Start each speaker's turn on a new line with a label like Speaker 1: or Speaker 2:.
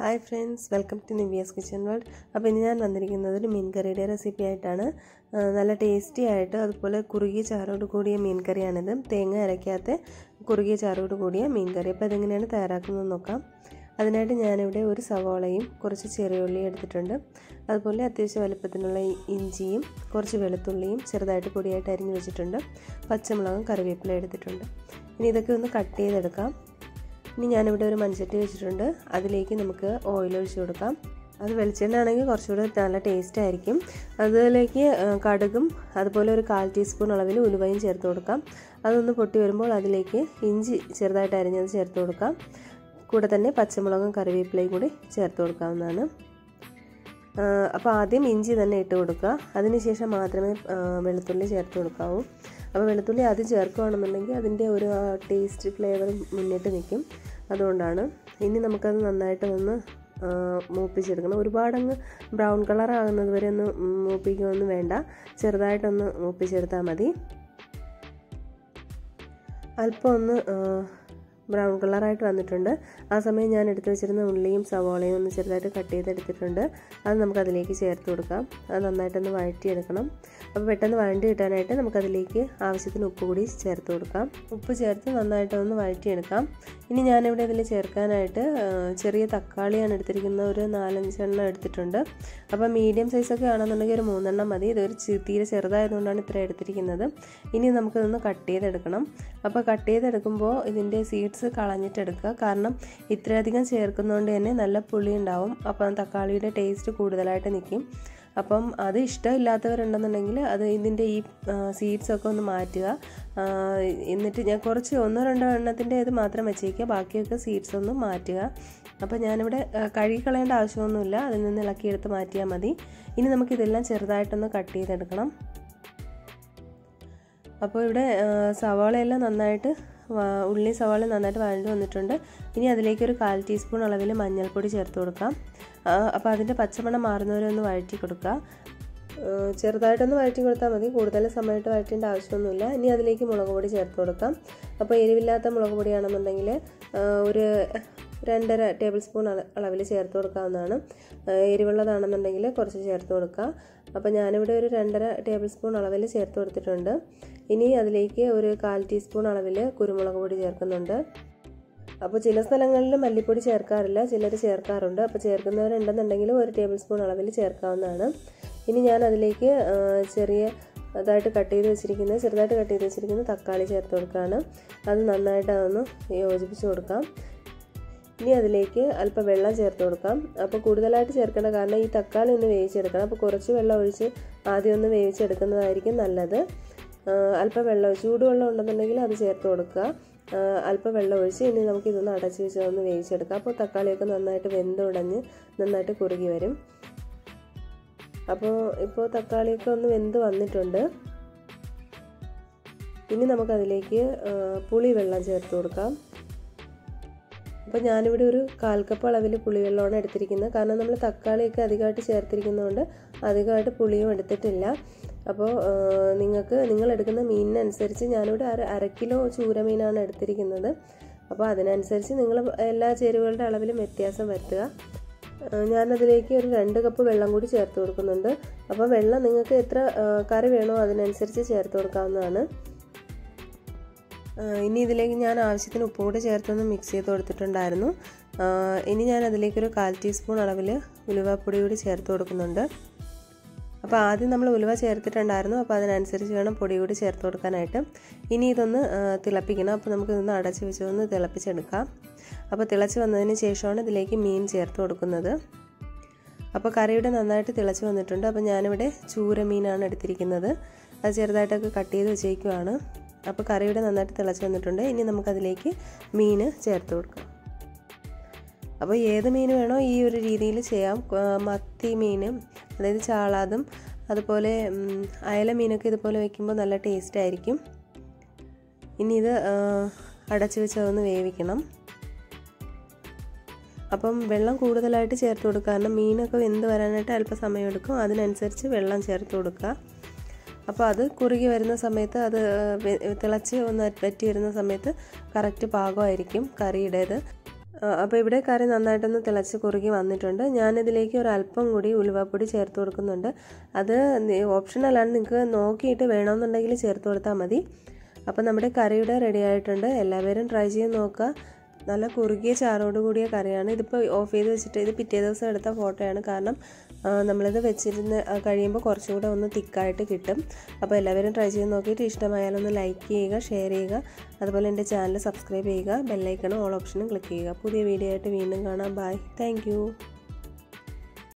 Speaker 1: hi friends welcome to നിവിയസ് kitchen world അപ്പോൾ ഇന്ന് ഞാൻ വന്നിരിക്കുന്നത് ഒരു മീൻ കറിയുടെ റെസിപ്പി ആയിട്ടാണ് ആ, നല്ല ടേസ്റ്റി ആയിട്ട് അതുപോലെ കുറുകിയ ചാറോട് കൂടിയ മീൻ കറിയാണിത് തേങ്ങ അരയ്ക്കാത്ത കുറുകിയ ചാറോട് കൂടിയ മീൻ കറി അപ്പോൾ അതെങ്ങനെയാണ് തയ്യാറാക്കുന്നത് നോക്കാം അതിനായിട്ട് ഞാനിവിടെ ഒരു സവാളയും കുറച്ച് ചെറിയ ഉള്ളിയും എടുത്തിട്ടുണ്ട് അതുപോലെ അത്യാവശ്യം വലുപ്പത്തിനുള്ള ഇഞ്ചിയും കുറച്ച് വെളുത്തുള്ളിയും ചെറുതായിട്ട് പൊടിയായിട്ട് അരിഞ്ഞു വെച്ചിട്ടുണ്ട് പച്ചമുളകും കറിവേപ്പില എടുത്തിട്ടുണ്ട് ഇനി ഇതൊക്കെ ഒന്ന് കട്ട് ചെയ്തെടുക്കാം ഇനി ഞാനിവിടെ ഒരു മൺചട്ടി വെച്ചിട്ടുണ്ട് അതിലേക്ക് നമുക്ക് ഓയിൽ ഒഴിച്ചു കൊടുക്കാം അത് വെളിച്ചെണ്ണ ആണെങ്കിൽ കുറച്ചുകൂടെ നല്ല ടേസ്റ്റ് ആയിരിക്കും അതിലേക്ക് കടുകും അതുപോലെ ഒരു കാൽ ടീസ്പൂൺ അളവിൽ ഉലുവയും ചേർത്ത് കൊടുക്കാം അതൊന്ന് പൊട്ടി വരുമ്പോൾ അതിലേക്ക് ഇഞ്ചി ചെറുതായിട്ട് അരിഞ്ഞത് ചേർത്ത് കൊടുക്കാം കൂടെ തന്നെ പച്ചമുളകും കറിവേപ്പിലയും കൂടി ചേർത്ത് കൊടുക്കാവുന്നതാണ് അപ്പോൾ ആദ്യം ഇഞ്ചി തന്നെ ഇട്ട് കൊടുക്കുക അതിനുശേഷം മാത്രമേ വെളുത്തുള്ളി ചേർത്ത് കൊടുക്കാവൂ അപ്പോൾ വെളുത്തുള്ളി ആദ്യം ചേർക്കുകയാണെന്നുണ്ടെങ്കിൽ അതിൻ്റെ ഒരു ടേസ്റ്റ് ഫ്ലേവർ മുന്നിട്ട് നിൽക്കും അതുകൊണ്ടാണ് ഇനി നമുക്കത് നന്നായിട്ട് ഒന്ന് മൂപ്പിച്ചെടുക്കണം ഒരുപാടങ്ങ് ബ്രൗൺ കളർ ആകുന്നത് വരെ ഒന്ന് മൂപ്പിക്കുകയൊന്നും വേണ്ട ചെറുതായിട്ടൊന്ന് മൂപ്പിച്ചെടുത്താൽ മതി അല്പം ഒന്ന് ബ്രൗൺ കളറായിട്ട് വന്നിട്ടുണ്ട് ആ സമയം ഞാൻ എടുത്തു വെച്ചിരുന്ന ഉള്ളിയും സവാളയും ഒന്ന് ചെറുതായിട്ട് കട്ട് ചെയ്തെടുത്തിട്ടുണ്ട് അത് നമുക്കതിലേക്ക് ചേർത്ത് കൊടുക്കാം അത് നന്നായിട്ടൊന്ന് വഴറ്റിയെടുക്കണം അപ്പോൾ പെട്ടെന്ന് വഴണ്ടി കിട്ടാനായിട്ട് നമുക്കതിലേക്ക് ആവശ്യത്തിന് ഉപ്പ് കൂടി ചേർത്ത് കൊടുക്കാം ഉപ്പ് ചേർത്ത് നന്നായിട്ടൊന്ന് വഴറ്റിയെടുക്കാം ഇനി ഞാനിവിടെ ഇതിൽ ചേർക്കാനായിട്ട് ചെറിയ തക്കാളിയാണ് എടുത്തിരിക്കുന്നത് ഒരു നാലഞ്ചെണ്ണം എടുത്തിട്ടുണ്ട് അപ്പോൾ മീഡിയം സൈസൊക്കെ ആണെന്നുണ്ടെങ്കിൽ ഒരു മൂന്നെണ്ണം മതി ഇതൊരു തീരെ ചെറുതായതുകൊണ്ടാണ് ഇത്ര എടുത്തിരിക്കുന്നത് ഇനി നമുക്കിതൊന്ന് കട്ട് ചെയ്തെടുക്കണം അപ്പോൾ കട്ട് ചെയ്തെടുക്കുമ്പോൾ ഇതിൻ്റെ സീഡ്സ് കളഞ്ഞിട്ടെടുക്കുക കാരണം ഇത്രയധികം ചേർക്കുന്നതുകൊണ്ട് തന്നെ നല്ല പുളി ഉണ്ടാവും അപ്പം തക്കാളിയുടെ ടേസ്റ്റ് കൂടുതലായിട്ട് നിൽക്കും അപ്പം അത് ഇഷ്ടമില്ലാത്തവരുണ്ടെന്നുണ്ടെങ്കിൽ അത് ഇതിൻ്റെ ഈ സീഡ്സൊക്കെ ഒന്ന് മാറ്റുക എന്നിട്ട് ഞാൻ കുറച്ച് ഒന്നോ രണ്ടോ എണ്ണത്തിൻ്റെ ഇത് മാത്രം വെച്ചേക്കുക ബാക്കിയൊക്കെ സീഡ്സ് ഒന്ന് മാറ്റുക അപ്പോൾ ഞാനിവിടെ കഴുകി കളയേണ്ട ആവശ്യമൊന്നുമില്ല അതിൽ നിന്ന് ഇളക്കിയെടുത്ത് മാറ്റിയാൽ മതി ഇനി നമുക്കിതെല്ലാം ചെറുതായിട്ടൊന്ന് കട്ട് ചെയ്തെടുക്കണം അപ്പോൾ ഇവിടെ സവാളയെല്ലാം നന്നായിട്ട് ഉള്ളി സവാള നന്നായിട്ട് വഴണ്ട് വന്നിട്ടുണ്ട് ഇനി അതിലേക്ക് ഒരു കാൽ ടീസ്പൂൺ അളവിൽ മഞ്ഞൾപ്പൊടി ചേർത്ത് കൊടുക്കാം അപ്പോൾ അതിൻ്റെ പച്ചമണം മാറുന്നവരെ ഒന്ന് വഴറ്റി കൊടുക്കുക ചെറുതായിട്ടൊന്ന് വഴറ്റി കൊടുത്താൽ മതി കൂടുതൽ സമയത്ത് വഴറ്റേണ്ട ആവശ്യമൊന്നുമില്ല ഇനി അതിലേക്ക് മുളക് പൊടി ചേർത്ത് കൊടുക്കാം അപ്പോൾ എരിവില്ലാത്ത മുളക് പൊടിയാണെന്നുണ്ടെങ്കിൽ ഒരു രണ്ടര ടേബിൾ സ്പൂൺ അളവിൽ ചേർത്ത് കൊടുക്കാവുന്നതാണ് എരിവുള്ളതാണെന്നുണ്ടെങ്കിൽ കുറച്ച് ചേർത്ത് കൊടുക്കുക അപ്പോൾ ഞാനിവിടെ ഒരു രണ്ടര ടേബിൾ സ്പൂൺ അളവിൽ ചേർത്ത് കൊടുത്തിട്ടുണ്ട് ഇനി അതിലേക്ക് ഒരു കാൽ ടീസ്പൂൺ അളവിൽ കുരുമുളക് പൊടി ചേർക്കുന്നുണ്ട് അപ്പോൾ ചില സ്ഥലങ്ങളിൽ മല്ലിപ്പൊടി ചേർക്കാറില്ല ചിലർ ചേർക്കാറുണ്ട് അപ്പോൾ ചേർക്കുന്നവരുണ്ടെന്നുണ്ടെങ്കിൽ ഒരു ടേബിൾ സ്പൂൺ അളവിൽ ചേർക്കാവുന്നതാണ് ഇനി ഞാൻ അതിലേക്ക് ചെറിയ അതായിട്ട് കട്ട് ചെയ്ത് വെച്ചിരിക്കുന്ന ചെറുതായിട്ട് കട്ട് ചെയ്ത് വെച്ചിരിക്കുന്ന തക്കാളി ചേർത്ത് കൊടുക്കുകയാണ് അത് നന്നായിട്ട് അതൊന്ന് യോജിപ്പിച്ച് കൊടുക്കാം ഇനി അതിലേക്ക് അല്പം വെള്ളം ചേർത്ത് കൊടുക്കാം അപ്പോൾ കൂടുതലായിട്ട് ചേർക്കേണ്ട കാരണം ഈ തക്കാളി ഒന്ന് വേവിച്ചെടുക്കണം അപ്പോൾ കുറച്ച് വെള്ളം ഒഴിച്ച് ആദ്യം ഒന്ന് വേവിച്ചെടുക്കുന്നതായിരിക്കും നല്ലത് അല്പം വെള്ളം ചൂടുവെള്ളം ഉണ്ടെന്നുണ്ടെങ്കിൽ അത് ചേർത്ത് കൊടുക്കുക അല്പം വെള്ളം ഒഴിച്ച് ഇനി നമുക്ക് ഇതൊന്ന് അടച്ച് വെച്ച് ഒന്ന് വേവിച്ചെടുക്കാം അപ്പോൾ തക്കാളിയൊക്കെ നന്നായിട്ട് വെന്തുടഞ്ഞ് നന്നായിട്ട് കുറുകി വരും അപ്പോൾ ഇപ്പോൾ തക്കാളിയൊക്കെ ഒന്ന് വെന്ത് വന്നിട്ടുണ്ട് ഇനി നമുക്കതിലേക്ക് പുളി വെള്ളം ചേർത്ത് കൊടുക്കാം അപ്പോൾ ഞാനിവിടെ ഒരു കാൽ കപ്പ് അളവിൽ പുളിവെള്ളമാണ് എടുത്തിരിക്കുന്നത് കാരണം നമ്മൾ തക്കാളിയൊക്കെ അധികമായിട്ട് ചേർത്തിരിക്കുന്നതുകൊണ്ട് അധികമായിട്ട് പുളിയും എടുത്തിട്ടില്ല അപ്പോൾ നിങ്ങൾക്ക് നിങ്ങൾ എടുക്കുന്ന മീനിനനുസരിച്ച് ഞാനിവിടെ അര അര കിലോ ചൂര മീനാണ് എടുത്തിരിക്കുന്നത് അപ്പോൾ അതിനനുസരിച്ച് നിങ്ങൾ എല്ലാ ചേരുവകളുടെ അളവിലും വ്യത്യാസം വരുത്തുക ഞാനതിലേക്ക് ഒരു രണ്ട് കപ്പ് വെള്ളം കൂടി ചേർത്ത് കൊടുക്കുന്നുണ്ട് അപ്പോൾ വെള്ളം നിങ്ങൾക്ക് എത്ര കറി വേണോ അതിനനുസരിച്ച് ചേർത്ത് കൊടുക്കാവുന്നതാണ് ഇനി ഇതിലേക്ക് ഞാൻ ആവശ്യത്തിന് ഉപ്പും കൂടി ചേർത്തൊന്ന് മിക്സ് ചെയ്ത് കൊടുത്തിട്ടുണ്ടായിരുന്നു ഇനി ഞാൻ അതിലേക്കൊരു കാൽ ടീസ്പൂൺ അളവിൽ ഉലുവപ്പൊടി കൂടി ചേർത്ത് കൊടുക്കുന്നുണ്ട് അപ്പോൾ ആദ്യം നമ്മൾ ഉലുവ ചേർത്തിട്ടുണ്ടായിരുന്നു അപ്പോൾ അതിനനുസരിച്ച് വേണം പൊടി കൂടി ചേർത്ത് കൊടുക്കാനായിട്ട് ഇനി ഇതൊന്ന് തിളപ്പിക്കണം അപ്പോൾ നമുക്ക് ഇതൊന്ന് അടച്ച് വെച്ച് ഒന്ന് തിളപ്പിച്ചെടുക്കാം അപ്പോൾ തിളച്ച് വന്നതിന് ശേഷമാണ് ഇതിലേക്ക് മീൻ ചേർത്ത് കൊടുക്കുന്നത് അപ്പോൾ കറിയുടെ നന്നായിട്ട് തിളച്ച് വന്നിട്ടുണ്ട് അപ്പോൾ ഞാനിവിടെ ചൂര മീനാണ് എടുത്തിരിക്കുന്നത് അത് ചെറുതായിട്ടൊക്കെ കട്ട് ചെയ്ത് വെച്ചേക്കുവാണ് അപ്പോൾ കറിയുടെ നന്നായിട്ട് തിളച്ച് വന്നിട്ടുണ്ട് ഇനി നമുക്കതിലേക്ക് മീൻ ചേർത്ത് കൊടുക്കാം അപ്പോൾ ഏത് മീൻ വേണോ ഈ ഒരു രീതിയിൽ ചെയ്യാം മത്തി മീൻ അതായത് ചാളാതും അതുപോലെ അയല മീനൊക്കെ ഇതുപോലെ വയ്ക്കുമ്പോൾ നല്ല ടേസ്റ്റ് ആയിരിക്കും ഇനി ഇത് അടച്ചു വെച്ച് അതൊന്ന് വേവിക്കണം അപ്പം വെള്ളം കൂടുതലായിട്ട് ചേർത്ത് കൊടുക്കുക കാരണം മീനൊക്കെ വെന്ത് വരാനായിട്ട് അല്പം സമയമെടുക്കും അതിനനുസരിച്ച് വെള്ളം ചേർത്ത് കൊടുക്കുക അപ്പോൾ അത് കുറുകി വരുന്ന സമയത്ത് അത് തിളച്ച് ഒന്ന് വറ്റി വരുന്ന സമയത്ത് കറക്റ്റ് പാകമായിരിക്കും കറിയുടേത് അപ്പോൾ ഇവിടെ കറി നന്നായിട്ടൊന്ന് തിളച്ച് കുറുകി വന്നിട്ടുണ്ട് ഞാനിതിലേക്ക് ഒരു അല്പം കൂടി ഉലുവാപ്പൊടി ചേർത്ത് കൊടുക്കുന്നുണ്ട് അത് ഓപ്ഷനലാണ് നിങ്ങൾക്ക് നോക്കിയിട്ട് വേണമെന്നുണ്ടെങ്കിൽ ചേർത്ത് കൊടുത്താൽ മതി അപ്പോൾ നമ്മുടെ കറിയുടെ റെഡി ആയിട്ടുണ്ട് എല്ലാവരും ട്രൈ ചെയ്ത് നോക്കുക നല്ല കുറുകിയ ചാറോട് കൂടിയ കറിയാണ് ഇതിപ്പോൾ ഓഫ് ചെയ്ത് വെച്ചിട്ട് ഇത് പിറ്റേ ദിവസം എടുത്ത ഫോട്ടോയാണ് കാരണം നമ്മളിത് വെച്ചിരുന്ന് കഴിയുമ്പോൾ കുറച്ചുകൂടെ ഒന്ന് തിക്കായിട്ട് കിട്ടും അപ്പോൾ എല്ലാവരും ട്രൈ ചെയ്ത് നോക്കിയിട്ട് ഇഷ്ടമായാലൊന്ന് ലൈക്ക് ചെയ്യുക ഷെയർ ചെയ്യുക അതുപോലെ എൻ്റെ ചാനൽ സബ്സ്ക്രൈബ് ചെയ്യുക ബെല്ലൈക്കണും ഓൾ ഓപ്ഷനും ക്ലിക്ക് ചെയ്യുക പുതിയ വീഡിയോ ആയിട്ട് വീണ്ടും കാണാം ബൈ താങ്ക്